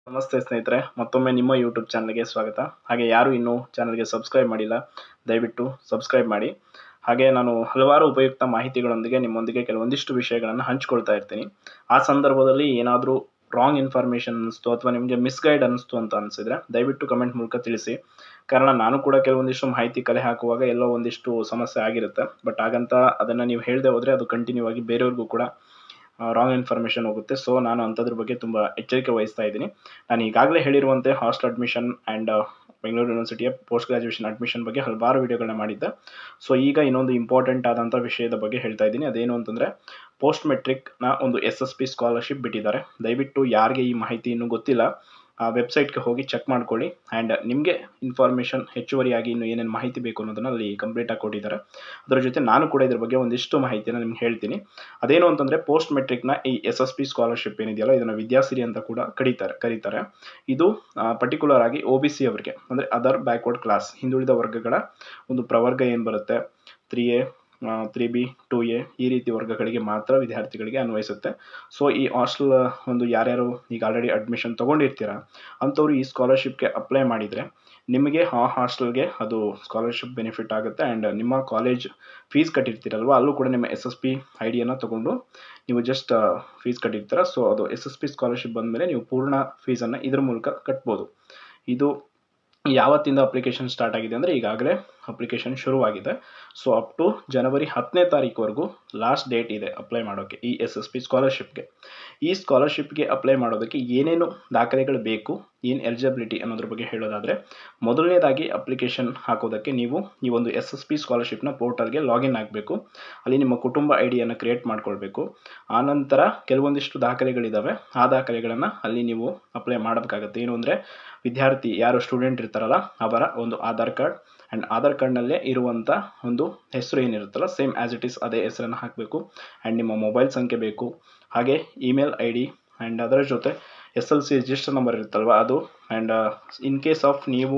ನಮಸ್ತೆ ಸ್ನೇಹಿತರೆ ಮತ್ತೊಮ್ಮೆ ನಿಮ್ಮ ಯೂಟ್ಯೂಬ್ ಚಾನಲ್ಗೆ ಸ್ವಾಗತ ಹಾಗೆ ಯಾರು ಇನ್ನೂ ಚಾನಲ್ಗೆ ಸಬ್ಸ್ಕ್ರೈಬ್ ಮಾಡಿಲ್ಲ ದಯವಿಟ್ಟು ಸಬ್ಸ್ಕ್ರೈಬ್ ಮಾಡಿ ಹಾಗೆ ನಾನು ಹಲವಾರು ಉಪಯುಕ್ತ ಮಾಹಿತಿಗಳೊಂದಿಗೆ ನಿಮ್ಮೊಂದಿಗೆ ಕೆಲವೊಂದಿಷ್ಟು ವಿಷಯಗಳನ್ನು ಹಂಚ್ಕೊಳ್ತಾ ಇರ್ತೀನಿ ಆ ಸಂದರ್ಭದಲ್ಲಿ ಏನಾದರೂ ರಾಂಗ್ ಇನ್ಫಾರ್ಮೇಷನ್ ಅನ್ನಿಸ್ತು ಅಥವಾ ನಿಮಗೆ ಮಿಸ್ಗೈಡ್ ಅನ್ನಿಸ್ತು ಅಂತ ಅನಿಸಿದ್ರೆ ದಯವಿಟ್ಟು ಕಮೆಂಟ್ ಮೂಲಕ ತಿಳಿಸಿ ಕಾರಣ ನಾನು ಕೂಡ ಕೆಲವೊಂದಿಷ್ಟು ಮಾಹಿತಿ ಕಲೆ ಹಾಕುವಾಗ ಎಲ್ಲೋ ಒಂದಿಷ್ಟು ಸಮಸ್ಯೆ ಆಗಿರುತ್ತೆ ಬಟ್ ಹಾಗಂತ ಅದನ್ನು ನೀವು ಹೇಳದೆ ಹೋದರೆ ಅದು ಕಂಟಿನ್ಯೂ ಆಗಿ ಬೇರೆಯವ್ರಿಗೂ ಕೂಡ ರಾಂಗ್ ಇನ್ಫಾರ್ಮೇಷನ್ ಹೋಗುತ್ತೆ ಸೊ ನಾನು ಅಂಥದ್ರ ಬಗ್ಗೆ ತುಂಬ ಎಚ್ಚರಿಕೆ ವಹಿಸ್ತಾ ಇದ್ದೀನಿ ನಾನು ಈಗಾಗಲೇ ಹೇಳಿರುವಂತೆ ಹಾಸ್ಟೆಲ್ ಅಡ್ಮಿಷನ್ ಆ್ಯಂಡ್ ಬೆಂಗಳೂರು ಯೂನಿವರ್ಸಿಟಿಯ ಪೋಸ್ಟ್ ಗ್ರಾಜುಯೇಷನ್ ಅಡ್ಮಿಷನ್ ಬಗ್ಗೆ ಹಲವಾರು ವಿಡಿಯೋಗಳನ್ನ ಮಾಡಿದ್ದೆ ಸೊ ಈಗ ಇನ್ನೊಂದು ಇಂಪಾರ್ಟೆಂಟ್ ಆದಂಥ ವಿಷಯದ ಬಗ್ಗೆ ಹೇಳ್ತಾ ಇದ್ದೀನಿ ಅದೇನು ಅಂತಂದರೆ ಪೋಸ್ಟ್ ಮೆಟ್ರಿಕ್ನ ಒಂದು ಎಸ್ ಎಸ್ ಪಿ ಸ್ಕಾಲರ್ಶಿಪ್ ಬಿಟ್ಟಿದ್ದಾರೆ ದಯವಿಟ್ಟು ಯಾರಿಗೆ ಈ ಮಾಹಿತಿ ಇನ್ನೂ ಗೊತ್ತಿಲ್ಲ ಆ ವೆಬ್ಸೈಟ್ಗೆ ಹೋಗಿ ಚೆಕ್ ಮಾಡ್ಕೊಳ್ಳಿ ಆ್ಯಂಡ್ ನಿಮಗೆ ಇನ್ಫಾರ್ಮೇಷನ್ ಹೆಚ್ಚುವರಿಯಾಗಿ ಇನ್ನು ಏನೇನು ಮಾಹಿತಿ ಬೇಕು ಅನ್ನೋದನ್ನು ಅಲ್ಲಿ ಕಂಪ್ಲೀಟಾಗಿ ಕೊಟ್ಟಿದ್ದಾರೆ ಅದರ ಜೊತೆ ನಾನು ಕೂಡ ಇದ್ರ ಬಗ್ಗೆ ಒಂದಿಷ್ಟು ಮಾಹಿತಿಯನ್ನು ನಿಮ್ಗೆ ಹೇಳ್ತೀನಿ ಅದೇನು ಅಂತಂದರೆ ಪೋಸ್ಟ್ ಮೆಟ್ರಿಕ್ನ ಈ ಎಸ್ ಎಸ್ ಪಿ ಸ್ಕಾಲರ್ಶಿಪ್ ಏನಿದೆಯಲ್ಲ ಇದನ್ನು ವಿದ್ಯಾಸಿರಿ ಅಂತ ಕೂಡ ಕರೀತಾರೆ ಕರೀತಾರೆ ಇದು ಪರ್ಟಿಕ್ಯುಲರ್ ಆಗಿ ಒ ಬಿ ಸಿ ಅವರಿಗೆ ಅಂದರೆ ಅದರ್ ಬ್ಯಾಕ್ವರ್ಡ್ ಕ್ಲಾಸ್ ಹಿಂದುಳಿದ ವರ್ಗಗಳ ಒಂದು ಪ್ರವರ್ಗ ಏನು ಬರುತ್ತೆ three A three B two A ಈ ರೀತಿ ವರ್ಗಗಳಿಗೆ ಮಾತ್ರ ವಿದ್ಯಾರ್ಥಿಗಳಿಗೆ ಅನ್ವಯಿಸುತ್ತೆ ಸೊ ಈ ಹಾಸ್ಟೆಲ್ ಒಂದು ಯಾರ್ಯಾರು ಈಗ ಆಲ್ರೆಡಿ ಅಡ್ಮಿಷನ್ ತೊಗೊಂಡಿರ್ತೀರ ಅಂಥವ್ರು ಈ ಸ್ಕಾಲರ್ಶಿಪ್ಗೆ ಅಪ್ಲೈ ಮಾಡಿದರೆ ನಿಮಗೆ ಆ ಹಾಸ್ಟೆಲ್ಗೆ ಅದು ಸ್ಕಾಲರ್ಶಿಪ್ ಬೆನಿಫಿಟ್ ಆಗುತ್ತೆ ಆ್ಯಂಡ್ ನಿಮ್ಮ ಕಾಲೇಜ್ ಫೀಸ್ ಕಟ್ಟಿರ್ತೀರಲ್ವ ಅಲ್ಲೂ ಕೂಡ ನಿಮ್ಮ ಎಸ್ ಎಸ್ ಪಿ ಐ ಡಿಯನ್ನು ತೊಗೊಂಡು ನೀವು ಜಸ್ಟ್ ಫೀಸ್ ಕಟ್ಟಿರ್ತೀರ ಸೊ ಅದು ಎಸ್ ಎಸ್ ಪಿ ಸ್ಕಾಲರ್ಶಿಪ್ ಬಂದಮೇಲೆ ನೀವು ಪೂರ್ಣ ಫೀಸನ್ನು ಇದ್ರ ಮೂಲಕ ಕಟ್ಬೋದು ಇದು ಯಾವತ್ತಿಂದ ಅಪ್ಲಿಕೇಶನ್ ಸ್ಟಾರ್ಟ್ ಆಗಿದೆ ಅಂದರೆ ಈಗಾಗಲೇ ಅಪ್ಲಿಕೇಶನ್ ಶುರುವಾಗಿದೆ ಸೊ ಅಪ್ ಟು ಜನವರಿ ಹತ್ತನೇ ತಾರೀಕುವರೆಗೂ ಲಾಸ್ಟ್ ಡೇಟ್ ಇದೆ ಅಪ್ಲೈ ಮಾಡೋಕ್ಕೆ ಈ ಎಸ್ ಎಸ್ ಪಿ ಸ್ಕಾಲರ್ಶಿಪ್ಗೆ ಈ ಸ್ಕಾಲರ್ಶಿಪ್ಗೆ ಅಪ್ಲೈ ಮಾಡೋದಕ್ಕೆ ಏನೇನು ದಾಖಲೆಗಳು ಬೇಕು ಏನು ಎಲಿಜಿಬಿಲಿಟಿ ಅನ್ನೋದ್ರ ಬಗ್ಗೆ ಹೇಳೋದಾದರೆ ಮೊದಲನೇದಾಗಿ ಅಪ್ಲಿಕೇಶನ್ ಹಾಕೋದಕ್ಕೆ ನೀವು ಈ ಒಂದು ಎಸ್ ಎಸ್ ಪಿ ಸ್ಕಾಲರ್ಶಿಪ್ನ ಪೋರ್ಟಲ್ಗೆ ಲಾಗಿನ್ ಆಗಬೇಕು ಅಲ್ಲಿ ನಿಮ್ಮ ಕುಟುಂಬ ಐ ಡಿಯನ್ನು ಕ್ರಿಯೇಟ್ ಮಾಡ್ಕೊಳ್ಬೇಕು ಆನಂತರ ಕೆಲವೊಂದಿಷ್ಟು ದಾಖಲೆಗಳಿದ್ದಾವೆ ಆ ದಾಖಲೆಗಳನ್ನು ಅಲ್ಲಿ ನೀವು ಅಪ್ಲೈ ಮಾಡಬೇಕಾಗತ್ತೆ ಏನು ಅಂದರೆ ವಿದ್ಯಾರ್ಥಿ ಯಾರು ಸ್ಟೂಡೆಂಟ್ ಇರ್ತಾರಲ್ಲ ಅವರ ಒಂದು ಆಧಾರ್ ಕಾರ್ಡ್ ಆ್ಯಂಡ್ ಆಧಾರ್ ಕಾರ್ಡ್ನಲ್ಲೇ ಇರುವಂಥ ಒಂದು ಹೆಸರು ಏನಿರುತ್ತಲ್ಲ ಸೇಮ್ ಆ್ಯಸ್ ಇಟ್ ಈಸ್ ಅದೇ ಹೆಸರನ್ನು ಹಾಕಬೇಕು ಆ್ಯಂಡ್ ನಿಮ್ಮ ಮೊಬೈಲ್ ಸಂಖ್ಯೆ ಬೇಕು ಹಾಗೆ ಇಮೇಲ್ ಐ ಡಿ ಆ್ಯಂಡ್ ಅದರ ಜೊತೆ S L C register number ಇರುತ್ತಲ್ವ ಅದು ಆ್ಯಂಡ್ ಇನ್ ಕೇಸ್ ಆಫ್ ನೀವು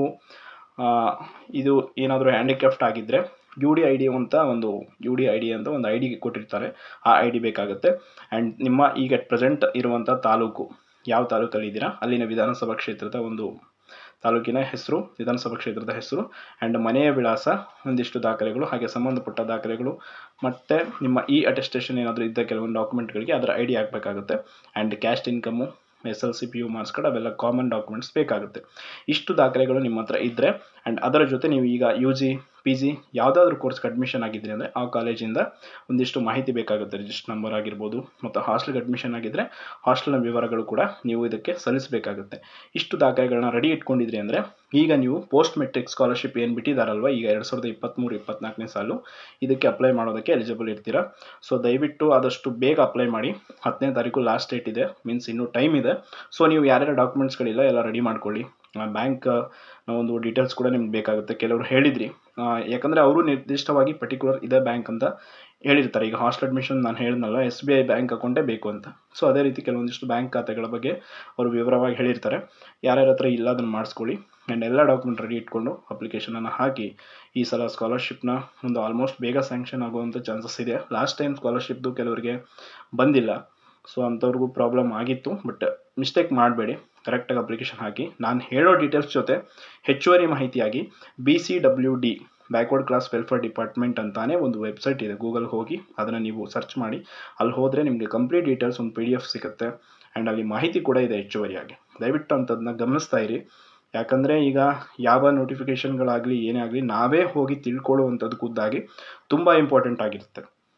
ಇದು ಏನಾದರೂ ಹ್ಯಾಂಡಿಕ್ರಾಫ್ಟ್ ಆಗಿದ್ದರೆ ಯು ಡಿ ಐ ಡಿ ಅಂತ ಒಂದು ಯು ಡಿ ಐ ಡಿ ಅಂತ ಒಂದು ಐ ಡಿ ಕೊಟ್ಟಿರ್ತಾರೆ ಆ ಐ ಡಿ ಬೇಕಾಗುತ್ತೆ ಆ್ಯಂಡ್ ನಿಮ್ಮ ಈಗ ಅಟ್ ಪ್ರೆಸೆಂಟ್ ಇರುವಂಥ ತಾಲೂಕು ಯಾವ ತಾಲೂಕಲ್ಲಿ ಇದ್ದೀರಾ ಅಲ್ಲಿನ ವಿಧಾನಸಭಾ ಕ್ಷೇತ್ರದ ಒಂದು ತಾಲೂಕಿನ ಹೆಸರು ವಿಧಾನಸಭಾ ಕ್ಷೇತ್ರದ ಹೆಸರು ಆ್ಯಂಡ್ ಮನೆಯ ವಿಳಾಸ ಒಂದಿಷ್ಟು ದಾಖಲೆಗಳು ಹಾಗೆ ಸಂಬಂಧಪಟ್ಟ ದಾಖಲೆಗಳು ಮತ್ತು ನಿಮ್ಮ ಇ ಅಟೆಸ್ಟೇಷನ್ ಏನಾದರೂ ಇದ್ದ ಕೆಲವೊಂದು ಡಾಕ್ಯುಮೆಂಟ್ಗಳಿಗೆ ಅದರ ಐ ಡಿ ಹಾಕಬೇಕಾಗುತ್ತೆ and caste income S L C P U marks card ಅವೆಲ್ಲ ಕಾಮನ್ ಡಾಕ್ಯುಮೆಂಟ್ಸ್ ಬೇಕಾಗುತ್ತೆ ಇಷ್ಟು ದಾಖಲೆಗಳು ನಿಮ್ಮ ಹತ್ರ ಇದ್ದರೆ ಆ್ಯಂಡ್ ಅದರ ಜೊತೆ ನೀವು ಈಗ ಯು ಜಿ ಪಿ ಜಿ ಯಾವುದಾದ್ರೂ ಕೋರ್ಸ್ಗೆ ಅಡ್ಮಿಷನ್ ಆಗಿದ್ದರೆ ಅಂದರೆ ಆ ಕಾಲೇಜಿಂದ ಒಂದಿಷ್ಟು ಮಾಹಿತಿ ಬೇಕಾಗುತ್ತೆ ರಿಜಿಸ್ಟರ್ ನಂಬರ್ ಆಗಿರ್ಬೋದು ಮತ್ತು ಹಾಸ್ಟೆಲ್ಗೆ ಅಡ್ಮಿಷನ್ ಆಗಿದ್ದರೆ ಹಾಸ್ಟೆಲ್ನ ವಿವರಗಳು ಕೂಡ ನೀವು ಇದಕ್ಕೆ ಸಲ್ಲಿಸಬೇಕಾಗುತ್ತೆ ಇಷ್ಟು ದಾಖಲೆಗಳನ್ನ ರೆಡಿ ಇಟ್ಕೊಂಡಿದ್ರಿ ಅಂದರೆ ಈಗ ನೀವು ಪೋಸ್ಟ್ ಮೆಟ್ರಿಕ್ ಸ್ಕಾಲರ್ಶಿಪ್ ಏನು ಬಿಟ್ಟಿದ್ದಾರಲ್ವ ಈಗ ಎರಡು ಸಾವಿರದ ಇಪ್ಪತ್ತ್ಮೂರು ಇಪ್ಪತ್ನಾಲ್ಕನೇ ಸಾಲು ಇದಕ್ಕೆ ಅಪ್ಲೈ ಮಾಡೋದಕ್ಕೆ ಎಲಿಜಿಬಲ್ ಇರ್ತೀರಾ ಸೊ ದಯವಿಟ್ಟು ಆದಷ್ಟು ಬೇಗ ಅಪ್ಲೈ ಮಾಡಿ ಹತ್ತನೇ ತಾರೀಕು ಲಾಸ್ಟ್ ಡೇಟ್ ಇದೆ ಮೀನ್ಸ್ ಇನ್ನೂ ಟೈಮ್ ಇದೆ ಸೊ ನೀವು ಯಾರ್ಯಾರ ಡಾಕ್ಯುಮೆಂಟ್ಸ್ಗಳಿಲ್ಲ ಎಲ್ಲ ರೆಡಿ ಮಾಡ್ಕೊಳ್ಳಿ ಬ್ಯಾಂಕ್ ಒಂದು ಡೀಟೇಲ್ಸ್ ಕೂಡ ನಿಮ್ಗೆ ಬೇಕಾಗುತ್ತೆ ಕೆಲವರು ಹೇಳಿದ್ರಿ ಯಾಕಂದರೆ ಅವರು ನಿರ್ದಿಷ್ಟವಾಗಿ ಪರ್ಟಿಕ್ಯುಲರ್ ಇದೇ ಬ್ಯಾಂಕ್ ಅಂತ ಹೇಳಿರ್ತಾರೆ ಈಗ ಹಾಸ್ಟೆಲ್ ಅಡ್ಮಿಷನ್ ನಾನು ಹೇಳಿದ್ನಲ್ಲ ಎಸ್ ಬಿ ಐ ಬ್ಯಾಂಕ್ ಅಕೌಂಟೇ ಬೇಕು ಅಂತ ಸೊ ಅದೇ ರೀತಿ ಕೆಲವೊಂದಿಷ್ಟು ಬ್ಯಾಂಕ್ ಖಾತೆಗಳ ಬಗ್ಗೆ ಅವರು ವಿವರವಾಗಿ ಹೇಳಿರ್ತಾರೆ ಯಾರ್ಯಾರ ಹತ್ರ ಇಲ್ಲ ಅದನ್ನು ಮಾಡಿಸ್ಕೊಳ್ಳಿ ಆ್ಯಂಡ್ ಎಲ್ಲ ಡಾಕ್ಯುಮೆಂಟ್ ರೆಡಿ ಇಟ್ಕೊಂಡು ಅಪ್ಲಿಕೇಶನನ್ನು ಹಾಕಿ ಈ ಸಲ ಸ್ಕಾಲರ್ಶಿಪ್ನ ಒಂದು ಆಲ್ಮೋಸ್ಟ್ ಬೇಗ ಸ್ಯಾಂಕ್ಷನ್ ಆಗುವಂಥ ಚಾನ್ಸಸ್ ಇದೆ ಲಾಸ್ಟ್ ಟೈಮ್ ಸ್ಕಾಲರ್ಶಿಪ್ದು ಕೆಲವರಿಗೆ ಬಂದಿಲ್ಲ ಸೊ ಅಂಥವ್ರಿಗೂ ಪ್ರಾಬ್ಲಮ್ ಆಗಿತ್ತು ಬಟ್ ಮಿಸ್ಟೇಕ್ ಮಾಡಬೇಡಿ ಕರೆಕ್ಟಾಗಿ ಅಪ್ಲಿಕೇಶನ್ ಹಾಕಿ ನಾನು ಹೇಳೋ ಡೀಟೇಲ್ಸ್ ಜೊತೆ ಹೆಚ್ಚುವರಿ ಮಾಹಿತಿಯಾಗಿ B C W D backward class welfare department ಅಂತಾನೆ ಒಂದು ವೆಬ್ಸೈಟ್ ಇದೆ ಗೂಗಲ್ ಹೋಗಿ ಅದನ್ನು ನೀವು ಸರ್ಚ್ ಮಾಡಿ ಅಲ್ಲಿ ಹೋದರೆ ನಿಮಗೆ ಕಂಪ್ಲೀಟ್ ಡೀಟೇಲ್ಸ್ ಒಂದು ಪಿ ಡಿ ಎಫ್ ಸಿಗುತ್ತೆ ಆ್ಯಂಡ್ ಅಲ್ಲಿ ಮಾಹಿತಿ ಕೂಡ ಇದೆ ಹೆಚ್ಚುವರಿಯಾಗಿ ದಯವಿಟ್ಟು ಅಂಥದ್ದನ್ನ ಗಮನಿಸ್ತಾ ಇರಿ ಯಾಕಂದರೆ ಈಗ ಯಾವ ನೋಟಿಫಿಕೇಷನ್ಗಳಾಗಲಿ ಏನೇ ಆಗಲಿ ನಾವೇ ಹೋಗಿ ತಿಳ್ಕೊಳ್ಳುವಂಥದ್ದು ಖುದ್ದಾಗಿ ತುಂಬ ಇಂಪಾರ್ಟೆಂಟ್ ಆಗಿರುತ್ತೆ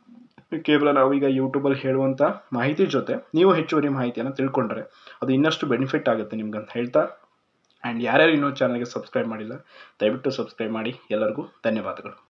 ಕೇವಲ ನಾವೀಗ ಯೂಟ್ಯೂಬಲ್ಲಿ ಹೇಳುವಂಥ ಮಾಹಿತಿ ಜೊತೆ ನೀವು ಹೆಚ್ಚುವರಿ ಮಾಹಿತಿಯನ್ನು ತಿಳ್ಕೊಂಡ್ರೆ ಅದು ಇನ್ನಷ್ಟು ಬೆನಿಫಿಟ್ ಆಗುತ್ತೆ ನಿಮ್ಗಂತ ಹೇಳ್ತಾ ಆ್ಯಂಡ್ ಯಾರ್ಯಾರು ಇನ್ನೂ ಚಾನಲ್ಗೆ ಸಬ್ಸ್ಕ್ರೈಬ್ ಮಾಡಿಲ್ಲ ದಯವಿಟ್ಟು ಸಬ್ಸ್ಕ್ರೈಬ್ ಮಾಡಿ ಎಲ್ಲರಿಗೂ ಧನ್ಯವಾದಗಳು